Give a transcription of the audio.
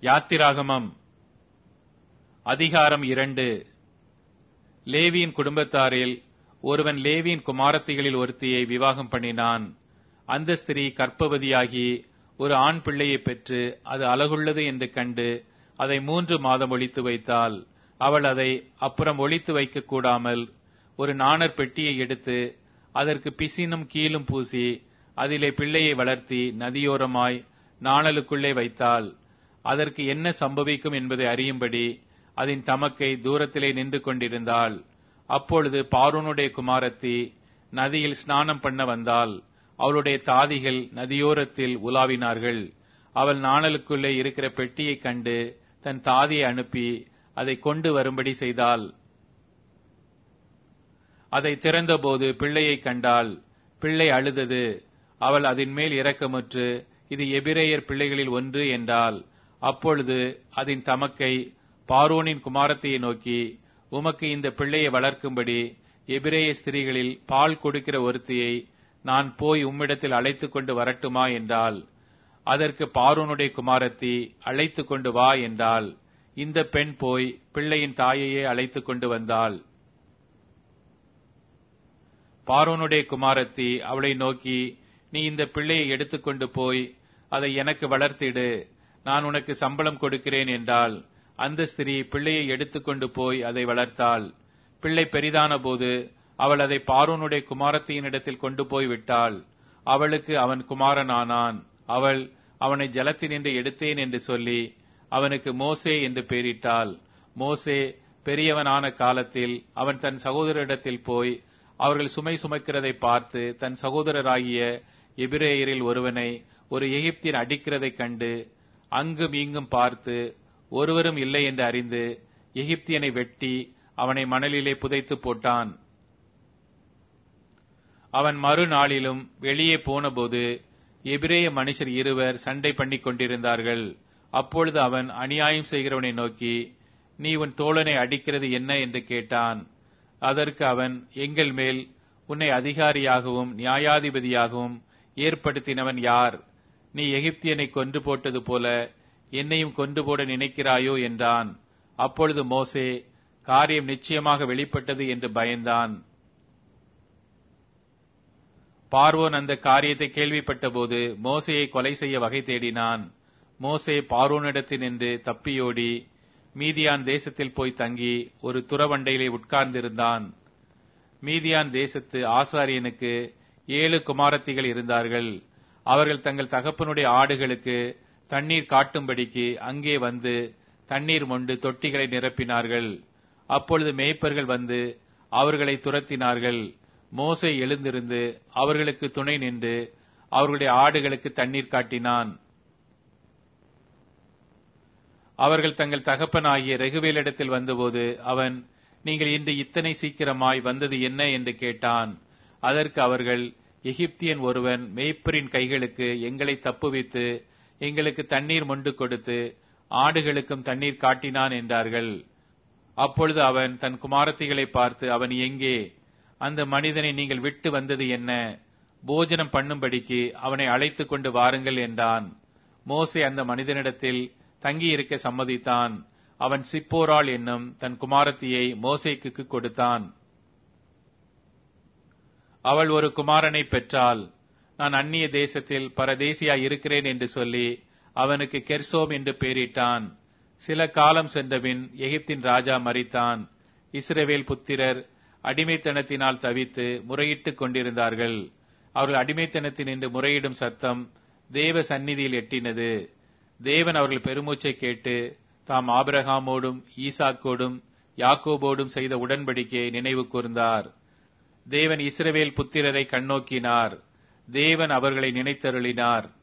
யாத்திராகமம் அதிகாரம் இரண்டு லேவியின் குடும்பத்தாரில் ஒருவன் லேவியின் குமாரத்திகளில் ஒருத்தியை விவாகம் பண்ணினான் அந்த ஸ்திரீ கற்பவதியாகி ஒரு ஆண் பிள்ளையை பெற்று அது அழகுள்ளது என்று கண்டு அதை மூன்று மாதம் ஒளித்து வைத்தாள் அவள் அதை அப்புறம் ஒளித்து வைக்க கூடாமல் ஒரு நாணற் பெட்டியை எடுத்து அதற்கு பிசினும் கீழும் பூசி அதிலே பிள்ளையை வளர்த்தி நதியோரமாய் நாணலுக்குள்ளே வைத்தாள் அதற்கு என்ன சம்பவிக்கும் என்பதை அறியும்படி அதன் தமக்கை தூரத்திலே நின்று கொண்டிருந்தாள் அப்பொழுது பார்வோனுடைய குமாரத்தி நதியில் ஸ்நானம் பண்ண வந்தாள் அவளுடைய தாதிகள் நதியோரத்தில் உலாவினார்கள் அவள் நாணலுக்குள்ளே இருக்கிற பெட்டியைக் கண்டு தன் தாதியை அனுப்பி அதை கொண்டு வரும்படி செய்தாள் அதை திறந்தபோது பிள்ளையைக் கண்டாள் பிள்ளை அழுதது அவள் அதன் மேல் இரக்கமுற்று இது எபிரேயர் பிள்ளைகளில் ஒன்று என்றாள் அப்பொழுது அதன் தமக்கை பார்வோனின் குமாரத்தையை நோக்கி உமக்கு இந்த பிள்ளையை வளர்க்கும்படி எபிரேய ஸ்திரீகளில் பால் கொடுக்கிற ஒருத்தியை நான் போய் உம்மிடத்தில் அழைத்துக் கொண்டு வரட்டுமா என்றாள் அதற்கு பார்வோனுடைய குமாரத்தி அழைத்துக் கொண்டு வா என்றாள் இந்த பெண் போய் பிள்ளையின் தாயையே அழைத்துக் கொண்டு வந்தாள் பார்வோனுடைய குமாரத்தி அவளை நோக்கி நீ இந்த பிள்ளையை எடுத்துக்கொண்டு போய் அதை எனக்கு வளர்த்திடு நான் உனக்கு சம்பளம் கொடுக்கிறேன் என்றால் அந்த ஸ்திரீ பிள்ளையை எடுத்துக்கொண்டு போய் அதை வளர்த்தாள் பிள்ளை பெரிதான போது அவள் அதை பார்வோனுடைய குமாரத்தியினிடத்தில் கொண்டு போய் விட்டாள் அவளுக்கு அவன் குமாரனானான் அவள் அவனை ஜலத்தினின்று எடுத்தேன் என்று சொல்லி அவனுக்கு மோசே என்று பெயரிட்டாள் மோசே பெரியவனான காலத்தில் அவன் தன் சகோதரிடத்தில் போய் அவர்கள் சுமை சுமக்கிறதை பார்த்து தன் சகோதரராகிய எபிரேயரில் ஒருவனை ஒரு எகிப்தியன் அடிக்கிறதைக் கண்டு அங்கும் இங்கும் பார்த்து ஒருவரும் இல்லை என்று அறிந்து எகிப்தியனை வெட்டி அவனை மணலிலே புதைத்து போட்டான் அவன் மறுநாளிலும் வெளியே போனபோது எபிரேய மனுஷர் இருவர் சண்டை பண்ணிக் கொண்டிருந்தார்கள் அப்பொழுது அவன் அநியாயம் செய்கிறவனை நோக்கி நீ உன் தோழனை அடிக்கிறது என்ன என்று கேட்டான் அதற்கு அவன் எங்கள் மேல் உன்னை அதிகாரியாகவும் நியாயாதிபதியாகவும் ஏற்படுத்தினவன் யார் நீ எகிப்தியனை கொன்று போட்டது போல என்னையும் கொன்று போட நினைக்கிறாயோ என்றான் அப்பொழுது மோசே காரியம் நிச்சயமாக வெளிப்பட்டது என்று பயந்தான் பார்வோன் அந்த காரியத்தை கேள்விப்பட்டபோது மோசையை கொலை செய்ய வகை தேடினான் மோசே பார்வோனிடத்தில் நின்று தப்பியோடி மீதியான் தேசத்தில் போய் தங்கி ஒரு துறவண்டையிலே உட்கார்ந்திருந்தான் மீதியான் தேசத்து ஆசாரியனுக்கு ஏழு குமாரத்திகள் இருந்தார்கள் அவர்கள் தங்கள் தகப்பனுடைய ஆடுகளுக்கு தண்ணீர் காட்டும்படிக்கு அங்கே வந்து தண்ணீர் மொண்டு தொட்டிகளை நிரப்பினார்கள் அப்பொழுது மேய்ப்பர்கள் வந்து அவர்களை துரத்தினார்கள் மோசை எழுந்திருந்து அவர்களுக்கு துணை நின்று அவர்களுடைய ஆடுகளுக்கு தண்ணீர் காட்டினான் அவர்கள் தங்கள் தகப்பனாகிய ரெகுவேலிடத்தில் வந்தபோது அவன் நீங்கள் இன்று இத்தனை சீக்கிரமாய் வந்தது என்ன என்று கேட்டான் அதற்கு அவர்கள் எகிப்தியன் ஒருவன் மேய்ப்பரின் கைகளுக்கு எங்களை தப்புவித்து எங்களுக்கு தண்ணீர் மொண்டு கொடுத்து ஆடுகளுக்கும் தண்ணீர் காட்டினான் என்றார்கள் அப்பொழுது அவன் தன் குமாரத்திகளை பார்த்து அவன் எங்கே அந்த மனிதனை நீங்கள் விட்டு வந்தது என்ன போஜனம் பண்ணும்படிக்கு அவனை அழைத்துக் கொண்டு வாருங்கள் என்றான் மோசே அந்த மனிதனிடத்தில் தங்கியிருக்க சம்மதித்தான் அவன் சிப்போராள் என்னும் தன் குமாரத்தியை மோசேக்கு கொடுத்தான் அவள் ஒரு குமாரனை பெற்றாள் நான் அந்நிய தேசத்தில் பரதேசியா இருக்கிறேன் என்று சொல்லி அவனுக்கு கெர்சோம் என்று பெயரிட்டான் சில காலம் சென்றபின் எகிப்தின் ராஜா மறித்தான் இஸ்ரவேல் புத்திரர் அடிமைத்தனத்தினால் தவித்து முறையிட்டுக் கொண்டிருந்தார்கள் அவர்கள் அடிமைத்தனத்தின் என்று முறையிடும் சத்தம் தேவ சந்நிதியில் எட்டினது தேவன் அவர்கள் பெருமூச்சை கேட்டு தாம் ஆபிரகாமோடும் ஈசாக்கோடும் யாக்கோபோடும் செய்த உடன்படிக்கையை நினைவு கூர்ந்தார் தேவன் இஸ்ரவேல் புத்திரரை கண்ணோக்கினார் தேவன் அவர்களை நினைத்தருளினார்